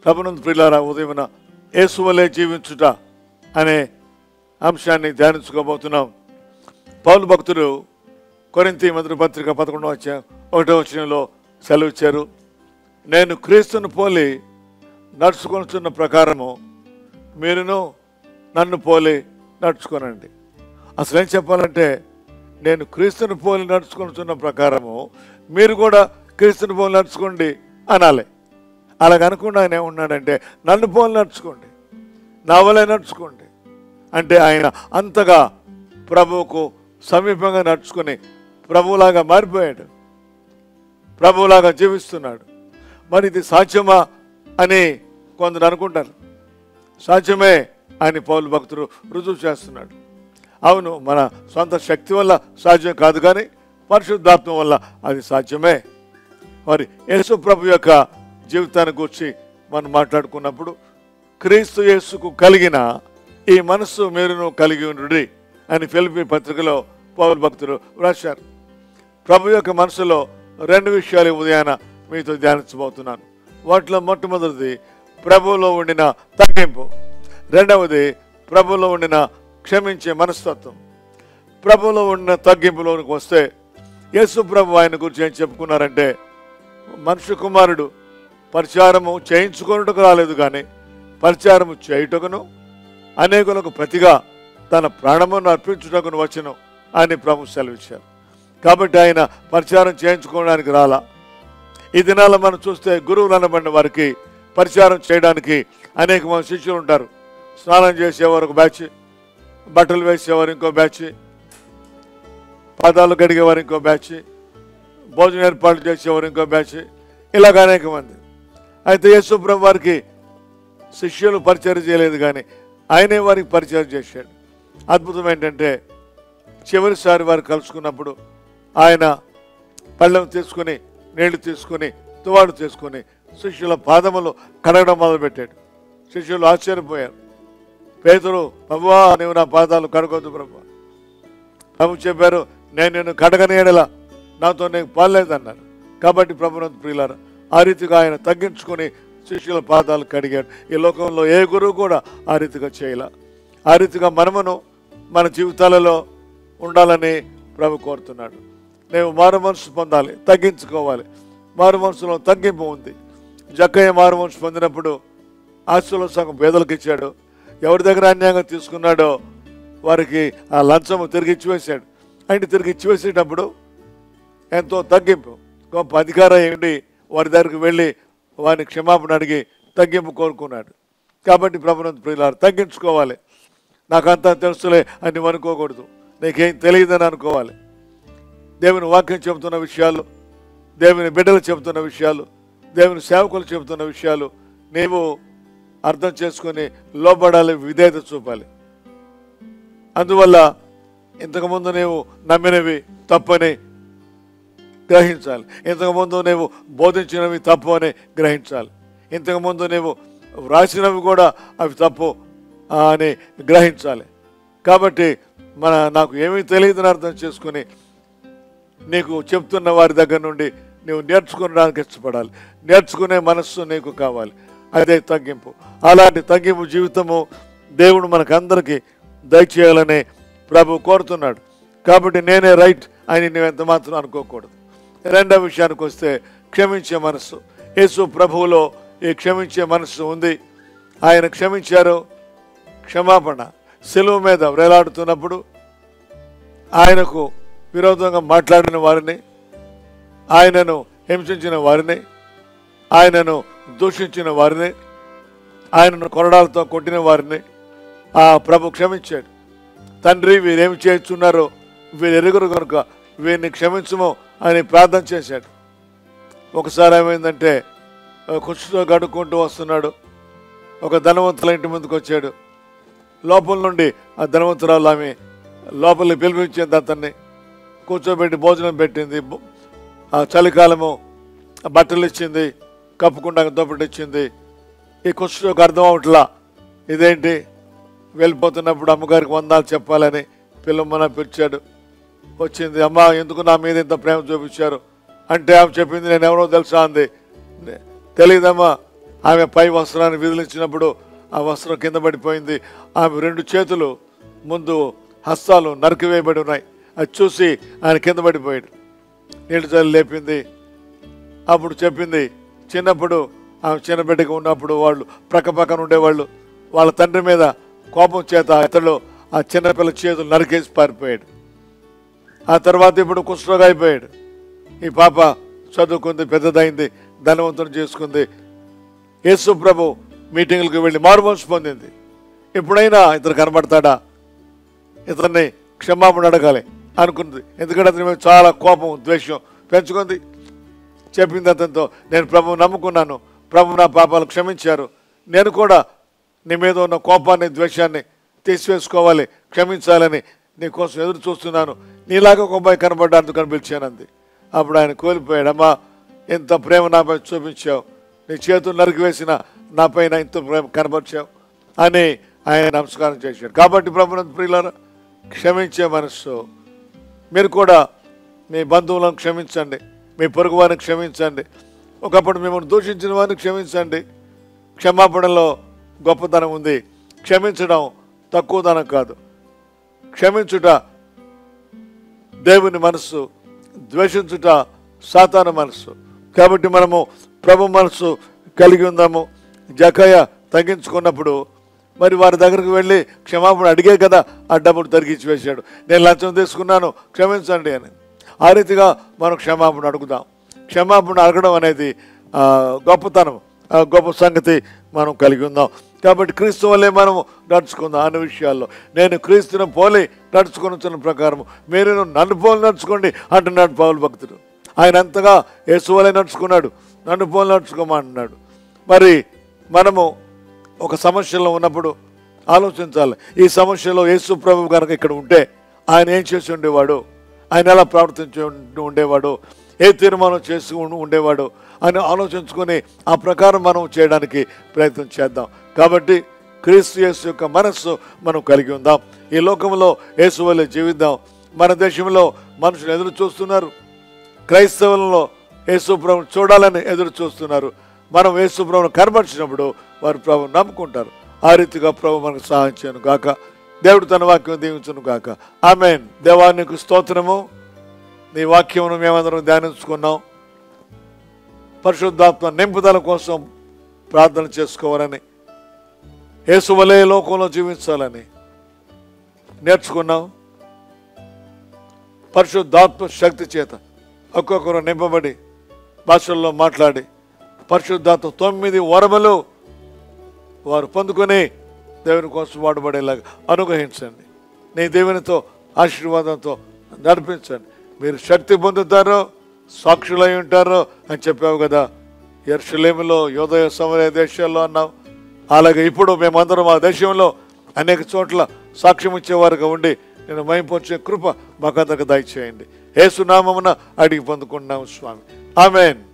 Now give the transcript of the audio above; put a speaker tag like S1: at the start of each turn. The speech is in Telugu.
S1: ప్రభునందు ప్రియులారా ఉదయమున యేసువలే జీవించుట అనే అంశాన్ని ధ్యానించుకోబోతున్నాం పౌలు భక్తుడు కొరింతి మొదటి పత్రిక పదకొండవ వచ్చా ఒకటో వచనంలో సెలవు ఇచ్చారు నేను క్రీస్తును పోలి నడుచుకొనుచున్న ప్రకారము మీరును నన్ను పోలి నడుచుకోనండి అసలు ఏం చెప్పాలంటే నేను క్రీస్తుని పోలి నడుచుకుంటున్న ప్రకారము మీరు కూడా క్రీస్తుని పోలి నడుచుకోండి అనాలి అలాగ అనుకుండా ఆయన ఏమన్నాడంటే నన్ను పోలి నడుచుకోండి నా వలే నడుచుకోండి అంటే ఆయన అంతగా ప్రభువుకు సమీపంగా నడుచుకుని ప్రభువులాగా మారిపోయాడు ప్రభువులాగా జీవిస్తున్నాడు మరి ఇది సాధ్యమా అని కొందరు అనుకుంటారు సాధ్యమే అని పౌలు భక్తుడు రుజువు చేస్తున్నాడు అవును మన సొంత శక్తి వల్ల సాధ్యం కాదు కానీ పరిశుద్ధాత్మ వల్ల అది సాధ్యమే మరి యేసు ప్రభు యొక్క జీవితాన్ని గురించి మనం మాట్లాడుకున్నప్పుడు క్రీస్తు యేసుకు కలిగిన ఈ మనస్సు మీరును కలిగి ఉండుడి అని ఫిలిపి పత్రికలో పౌరు భక్తులు రాశారు ప్రభు యొక్క మనసులో రెండు విషయాలు ఈ ఉదయాన మీతో ధ్యానించబోతున్నాను వాటిలో మొట్టమొదటిది ప్రభువులో ఉండిన తగ్గింపు రెండవది ప్రభువులో ఉండిన క్షమించే మనస్తత్వం ప్రభువులో ఉండిన తగ్గింపులోనికి వస్తే యేసు ప్రభు ఆయన గురించి ఏం చెప్పుకున్నారంటే మనుష్య కుమారుడు పరిచారము చేయించుకొనుటకు రాలేదు కానీ పరిచారము చేయుటకును అనేకులకు ప్రతిగా తన ప్రాణమును అర్పించుటకును వచ్చును అని ప్రభు సెలవిచ్చారు కాబట్టి ఆయన పరిచారం చేయించుకోవడానికి రాలా ఈ దినాల మనం చూస్తే గురువులు అనబడిన వారికి పరిచారం చేయడానికి అనేక మంది శిష్యులు ఉంటారు స్నానం చేసేవారు ఒక బ్యాచ్ బట్టలు వేసేవారు ఇంకో బ్యాచ్ పాదాలు కడిగేవారు ఇంకో బ్యాచ్ భోజనం ఏర్పాటు చేసేవారు ఇంకో బ్యాచ్ ఇలాగ అనేక మంది అయితే యేసుప్రభు వారికి శిష్యులు పరిచయం చేయలేదు కానీ ఆయనే వారికి పరిచయం చేశాడు అద్భుతం ఏంటంటే చివరిసారి వారు కలుసుకున్నప్పుడు ఆయన పళ్ళెం తీసుకుని నీళ్లు తీసుకుని తువాడు తీసుకుని శిష్యుల పాదములు కడగడం మొదలుపెట్టాడు శిష్యులు ఆశ్చర్యపోయారు పేదరు ప్రభువా నీవు నా పాదాలు కడగొద్దు ప్రభు ప్రభు చెప్పారు నేను నిన్ను కడగనేడలా నాతో నీకు పాలేదన్నారు కాబట్టి ప్రభునంత ప్రియులారా ఆ రీతిగా ఆయన తగ్గించుకొని శిష్యుల పాదాలు కడిగాడు ఈ లోకంలో ఏ గురువు కూడా ఆ రీతిగా చేయాల ఆ రీతిగా మనమును మన జీవితాలలో ఉండాలని ప్రభు కోరుతున్నాడు నేను మారు మనసు పొందాలి తగ్గించుకోవాలి మారు మనసులో తగ్గింపు ఉంది జక్కయ్య మారు మనసు పొందినప్పుడు ఆస్తుల సగం పేదలకు ఇచ్చాడు ఎవరి దగ్గర అన్యాయంగా తీసుకున్నాడో వారికి ఆ లంచము తిరిగి ఇచ్చివేశాడు అంటే తిరిగి ఇచ్చివేసేటప్పుడు ఎంతో తగ్గింపు గొప్ప అధికారం ఏంటి వారి దగ్గరికి వెళ్ళి వారిని క్షమాపణ అడిగి తగ్గింపు కోరుకున్నాడు కాబట్టి ప్రభుత్వం ప్రియులారు తగ్గించుకోవాలి నాకంతా తెలుసులే అని నువ్వు అనుకోకూడదు నీకేం తెలియదని అనుకోవాలి దేవుని వాక్యం చెబుతున్న విషయాలు దేవుని బిడ్డలు చెబుతున్న విషయాలు దేవుని సేవకులు చెబుతున్న విషయాలు నీవు అర్థం చేసుకొని లోబడాలి విధేయత చూపాలి అందువల్ల ఇంతకుముందు నీవు నమ్మినవి తప్పని గ్రహించాలి ఇంతకుముందు నీవు బోధించినవి తప్పు అని గ్రహించాలి ఇంతకుముందు నీవు వ్రాసినవి కూడా అవి తప్పు ఆ, అని గ్రహించాలి కాబట్టి మన నాకు ఏమీ తెలియదని అర్థం చేసుకుని నీకు చెప్తున్న వారి దగ్గర నుండి నీవు నేర్చుకోవడానికి ఇష్టపడాలి నేర్చుకునే మనస్సు నీకు కావాలి అదే తగ్గింపు అలాంటి తగ్గింపు జీవితము దేవుడు మనకందరికీ దయచేయాలని ప్రభు కోరుతున్నాడు కాబట్టి నేనే రైట్ అని నువ్వు ఎంత మాత్రం అనుకోకూడదు రెండవ విషయానికి వస్తే క్షమించే మనస్సు యేసు ప్రభువులో ఈ క్షమించే మనస్సు ఉంది ఆయన క్షమించారు క్షమాపణ సెలువు మీద వేలాడుతున్నప్పుడు ఆయనకు విరోధంగా మాట్లాడిన వారిని ఆయనను హింసించిన వారిని ఆయనను దూషించిన వారిని ఆయనను కొరడాలతో కొట్టిన వారిని ఆ ప్రభు క్షమించాడు తండ్రి వీరేమి చేస్తున్నారో వీరు ఎరుగురు కనుక వీరిని క్షమించము అని ప్రార్థన చేశాడు ఒకసారి ఏమైందంటే కుర్చీతో గడుక్కుంటూ వస్తున్నాడు ఒక ధనవంతుల ఇంటి ముందుకు వచ్చాడు లోపల నుండి ఆ ధనవంతురాలు ఆమె లోపలికి పిలిపించింది అతన్ని కూర్చోబెట్టి భోజనం పెట్టింది బు- ఆ చలికాలము ఆ బట్టలు ఇచ్చింది కప్పుకుండా దుప్పటి ఇచ్చింది ఈ కుష్ఠకు అర్థం అవట్లా ఇదేంటి వెళ్ళిపోతున్నప్పుడు అమ్మగారికి వందాలు చెప్పాలని పిల్లమ్మన పిలిచాడు వచ్చింది అమ్మ ఎందుకు నా మీద ఇంత ప్రేమ చూపించారు అంటే ఆమె చెప్పింది నేను ఎవరో తెలుసా అంది "నే- తెలియదమ్మా ఆమె పై వస్త్రాన్ని విదిలించినప్పుడు ఆ వస్త్రం కింద పడిపోయింది ఆమె రెండు చేతులు ముందు హస్తాలు నరికివేయబడి ఉన్నాయి అది చూసి ఆయన కింద పడిపోయాడు నీళ్ళు చల్లి లేపింది అప్పుడు చెప్పింది చిన్నప్పుడు ఆమె చిన్న బిడ్డగా ఉన్నప్పుడు వాళ్ళు ప్రక్క పక్కన ఉండేవాళ్ళు వాళ్ళ తండ్రి మీద కోపం చేత అతడు ఆ చిన్నపిల్ల చేతులు నరికేసి పారిపోయాడు ఆ తర్వాత ఇప్పుడు కుష్ఠరోగి అయిపోయాడు ఈ పాప చదువుకుంది పెద్దదైంది ధనవంతుని చేసుకుంది యేసు ప్రభు మీటింగ్లకు వెళ్ళి మారుమనసు పొందింది ఎప్పుడైనా ఇతను కనబడతాడా ఇతన్ని క్షమాపణ అడగాలి అనుకుంది ఎందుకంటే అతని మీద చాలా కోపం ద్వేషం పెంచుకుంది చెప్పింది అతనితో నేను ప్రభువు నమ్ముకున్నాను ప్రభు నా పాపాలు క్షమించారు నేను కూడా నీ మీద ఉన్న కోపాన్ని ద్వేషాన్ని తీసివేసుకోవాలి క్షమించాలని నీ కోసం ఎదురు చూస్తున్నాను నీలాగా ఒక అబ్బాయి కనబడ్డానికి కనిపించానంది అప్పుడు ఆయన కోల్పోయాడు అమ్మా ఇంత ప్రేమ నాపై చూపించావు నీ చేతులు నరికివేసిన నా పైన ఇంత ప్రేమ కనపరిచావు అని ఆయన నమస్కారం చేశాడు కాబట్టి ప్రభునంద ప్రియులారా క్షమించే మనస్సు మీరు కూడా మీ బంధువులను క్షమించండి మీ పొరుగు వారిని క్షమించండి ఒకప్పుడు మిమ్మల్ని దూషించిన వారిని క్షమించండి క్షమాపణలో గొప్పతనం ఉంది క్షమించడం తక్కువదనం కాదు క్షమించుట దేవుని మనస్సు ద్వేషించుట సాతాన మనస్సు కాబట్టి మనము ప్రభు మనస్సు కలిగి ఉందాము జకయ తగ్గించుకున్నప్పుడు మరి వారి దగ్గరికి వెళ్ళి క్షమాపణ అడిగే కదా ఆ డబ్బులు తరిగించి వేశాడు నేను లంచం తీసుకున్నాను క్షమించండి అని ఆ రీతిగా మనం క్షమాపణ అడుగుదాం క్షమాపణ అడగడం అనేది ఆ, గొప్పతనం ఆ గొప్ప సంగతి మనం కలిగి ఉందాం కాబట్టి క్రీస్తు వల్లే మనం నడుచుకుందాం అన్ని విషయాల్లో నేను క్రీస్తును పోలి నడుచుకున్న ప్రకారం మీరు నన్ను పోలి నడుచుకోండి అంటున్నాడు పౌలు భక్తుడు ఆయన అంతగా యేసు వల్లే నడుచుకున్నాడు నన్ను పోలి నడుచుకోమంటున్నాడు మరి మనము ఒక సమస్యలో ఉన్నప్పుడు ఆలోచించాలి ఈ సమస్యలో యేసు ప్రభు కనుక ఇక్కడ ఉంటే ఆయన ఏం చేసి ఉండేవాడు ఆయన ఎలా ప్రవర్తించి ఉండి- ఉండేవాడు ఏ తీర్మానం చేసి ఉండి- ఉండేవాడు అని ఆలోచించుకొని ఆ ప్రకారం మనం చేయడానికి ప్రయత్నం చేద్దాం కాబట్టి క్రీస్తు యేసు యొక్క మనస్సు మనం కలిగి ఉందాం ఈ లోకంలో యేసు వల్లే జీవిద్దాం మన దేశంలో మనుషులు ఎదురు చూస్తున్నారు క్రైస్తవులలో యేసుప్రభుని చూడాలని ఎదురు చూస్తున్నారు మనం యేసుప్రభుని కనబరిచినప్పుడు వారు ప్రభు నమ్ముకుంటారు ఆ రీతిగా ప్రభు మనకు సహాయం చేయను గాక దేవుడు తన వాక్యం దీవించును గాక ఆమెన్ దేవానికి స్తోత్రము నీ వాక్యమును మేమందరం ధ్యానించుకున్నాం పరిశుద్ధాత్మ నింపుదల కోసం ప్రార్థన చేసుకోవాలని యేసు వలే లోకంలో జీవించాలని నేర్చుకున్నాం పరిశుద్ధాత్మ శక్తి చేత ఒక్కొక్కరు నింపబడి భాషల్లో మాట్లాడి పరిశుద్ధాత్మ తొమ్మిది వరములు వారు పొందుకొని దేవుని కోసం వాడబడేలాగా అనుగ్రహించండి నీ దేవునితో ఆశీర్వాదంతో నడిపించండి మీరు శక్తి పొందుతారో సాక్షులై ఉంటారో అని చెప్పావు కదా ఎర్షలేములో యోదయ సమయ దేశాల్లో అన్నావు అలాగే ఇప్పుడు మేమందరం ఆ దేశంలో అనేక చోట్ల సాక్ష్యం ఇచ్చేవారుగా ఉండి నేను మైంపొచ్చే కృప మాకందరికి దయచేయండి ఏసునామమున అడిగి పొందుకుంటున్నాము స్వామి ఆమెన్